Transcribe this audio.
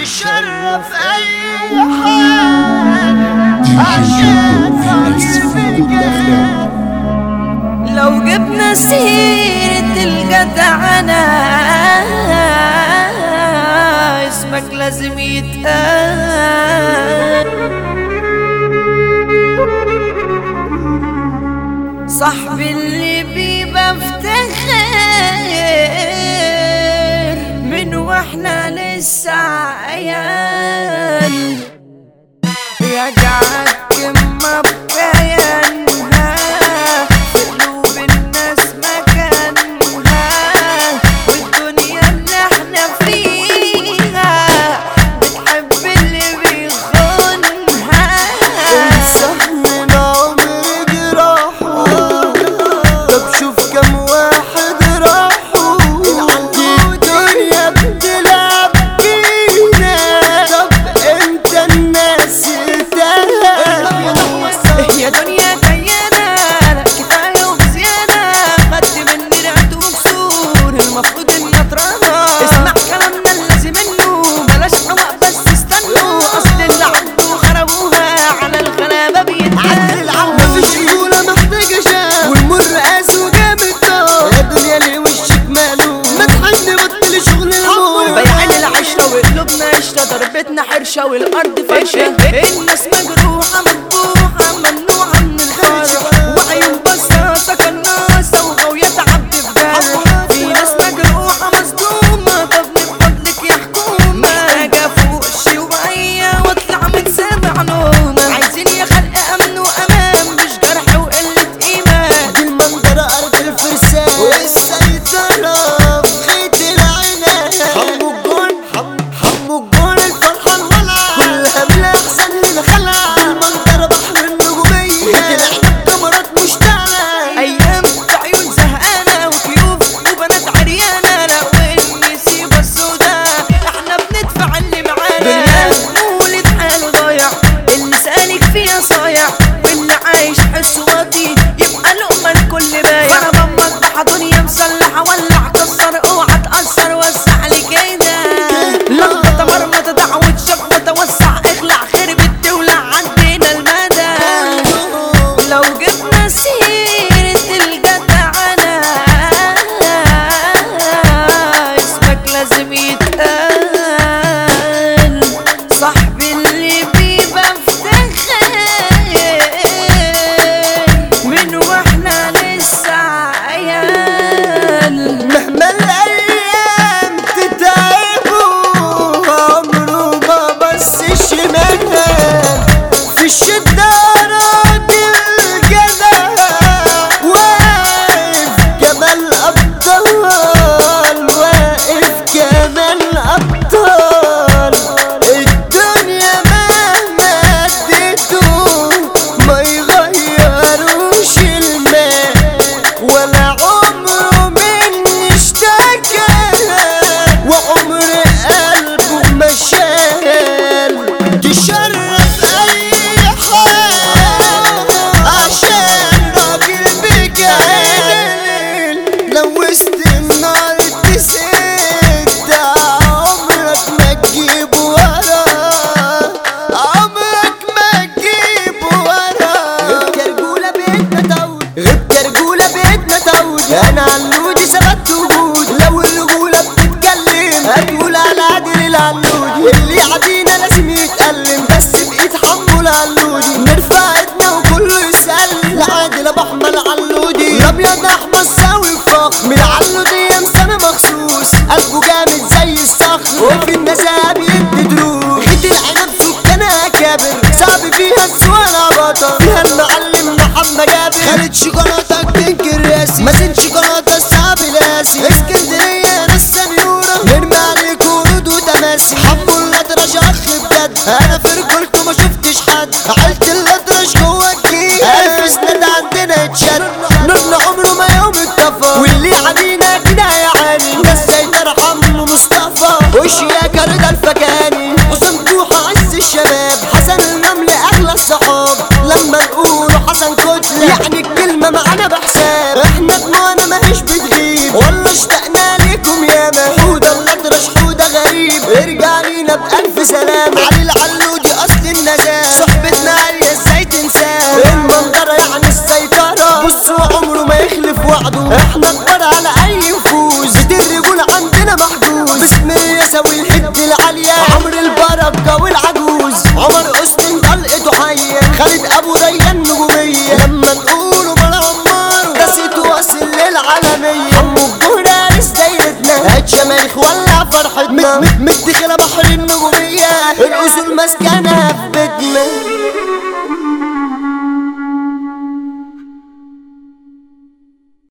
تشرف اي حال عشان طيب الجمال لو جبنا سيرة الجدعنة اسمك لازم يتقال صاحبي اللي بيبقى افتخر من واحنا لسه عيال يجعل كلمة بكيانها في قلوب الناس مكانها والدنيا اللي احنا فيها بتحب اللي بيخونها انسان من عمر جراحه طب شوف كم واحد راحوا عندي الدنيا بتلعب بينا طب امتى الناس ارتاحوا يا دنيا كيانة لا كفاية وبزيادة خدت مني رعت وكسور المفروض اني اتراضى اسمع كلامنا اللازم منه بلاش حواق بس استنوا اصل اللي عدوا خربوها على الغلابة بيتعدوا مفيش رجولة محتاجة شاه والمر قاس وجامد نار يا دنيا ليه وشك ماله ما تحن بطل شغل المول بيعين العشرة وقلوبنا قشرة ضربتنا حرشة والأرض فاشة الناس مجروحة مذبوحة ممنوعة من الفرح وعيون بصاصة قناصة وغاوية عبد في جرح في ناس مجروحة مصدومة طب من فضلك يا حكومة محتاجة فوق شوية واطلع من سابع نومة عايزين يا خلق أمن وأمان مش جرح وقلة إيمان دي المنظرة أرض الفرسان والسيطرة في خيط العنب حمو الجون حمو الجون الفرحان ولع كلها بلا أحسن من خلع المنظرة بحر النجومية العنب كاميرات مشتعلة ايام عيون زهقانه وكيوف وبنات عريانه لو النسيبه السوداء احنا بندفع اللي معانا مولد حاله ضايع اللي سالك فيها صايع واللي عايش حس واطي يبقى لقمه الكل بايع خربان مذبحه دنيا مسلحه ولع كسر اوعى تاثر وسع لي كده لخبطه مرمطه دعوه شخبطه وسع اخلع خرب الدوله عدينا المدى لو جبنا سيرة الجدعنة اسمك لازم يتقال صاحبي اللي بيبقى افتخر من واحنا لسه عيال مهما الأيام تتعبوا عمره ما بص شمال في الشدة راضي الجدع واقف جمال أبطال واقف جمال أبطال الدنيا مهما اديته ما يغيروش الماء ولا عمره من اشتكى وعمر قلبه ما شال تشرف اي حال عشان راجل بجال لو وسط النار تسد عمرك ما تجيب وراه عمرك ما تجيب وراه غبت رجولة بيتنا تعود غبت رجولة بيتنا تعود انا علودي ثبت وجود لو الرجولة بتتكلم هتقول على عادل العلودي اللي عادينا لازم يتألم بس بإيد حمو العلودي نرفع ايدنا وكله يسأل لعادل ابو احمد علودي الابيض احمد ساوي فخر من العلودي مسامي مخصوص قلبه جامد زي الصخر وفي النزاب يدي دروس خد العنب سكانها كابر صعب فيها السوالة بطل فيها المعلم محمد جابر خالد شوكولاتة تنكر راسي مازن شوكولاتة الصعب القاسي اسكندرية ناس سنيورة نرمي عليك ورود وتماسي حبوا الأطرش أخ بجد أنا في رجولته ما شفتش حد عيلة الأطرش جوه الجيل ألف سند عندنا اتشد نورنا عمره ما يوم اتطفى واللي علينا كده هيعاني بس سيطر حمو مصطفى وشي يا كارد الفكاني وصندوق عز الشباب حسن النمل أغلى الصحاب لما نقول حسن كتلة يعني الكلمة معانا بحساب احنا دموعنا ماهيش بتغيب والله اشتقنا ليكم ياما حودة الأطرش حودة غريب ارجع لينا بألف سلام علي العلودي اصل النزاهة صحبتنا عالية ازاي تنساه المنظرة يعني السيطرة بصوا عمره ما يخلف وعده احنا كبار على اي نفوذ بيت الرجولة عندنا محجوز باسم يساوي الحد العالية عمر البركة والعجوز عمر حسني طلقته حية خالد ابو ريان نجومية لما نقوله بلا عمار راسيته واصل للعالمية عمو الجهرارس دايرتنا هات شماريخ ولع فرحتنا مدخلة بحر النجومية الأصول مسكنة في بيتنا